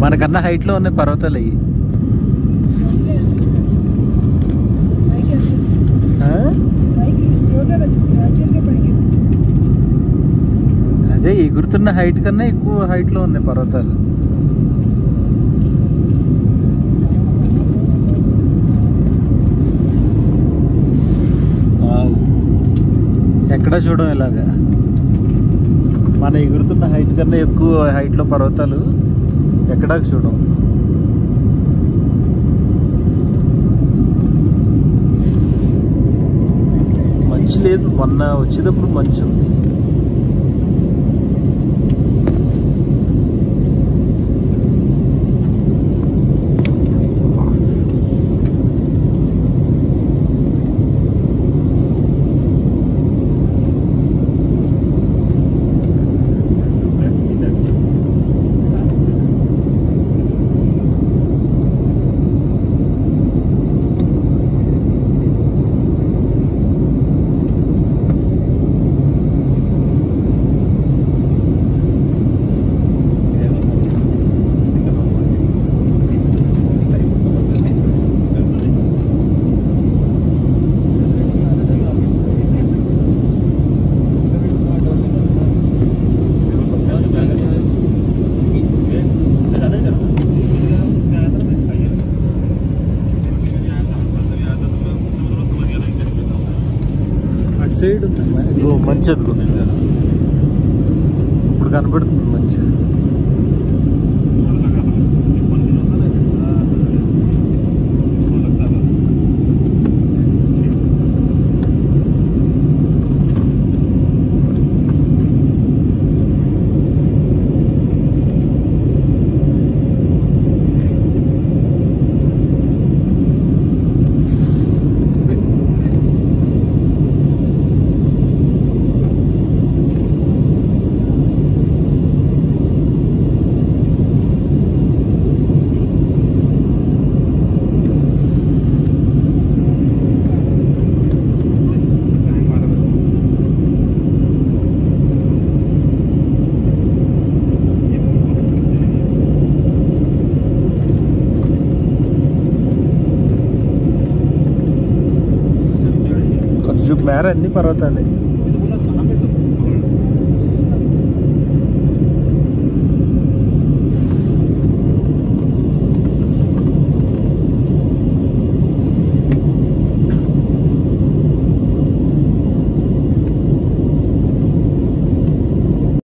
మనకన్నా హైట్ లో ఉన్నాయి పర్వతాలు అయ్యి పైకి వెళ్తుంది. పైకి స్లోగా వెళ్తుంది గ్రాడ్యువల్గా పైకి వెళ్తుంది. అదే ఎగురుతున్న హైట్ కన్నా ఎక్కువ హైట్ లో ఉన్నాయి పర్వతాలు వావ్. ఎక్కడా చూడం ఇలాగా మన ఎగురుతున్న హైట్ కన్నా ఎక్కువ హైట్ లో పర్వతాలు ఎక్కడా చూడం మంచి లేదు మొన్న వచ్చేటప్పుడు మంచి ఉంది అటు సైడ్ ఉంది ఇదిగో మంచి అదిగో ఇప్పుడు కనబడుతుంది మంచి కొంచెం మేర అన్ని పర్వతాలే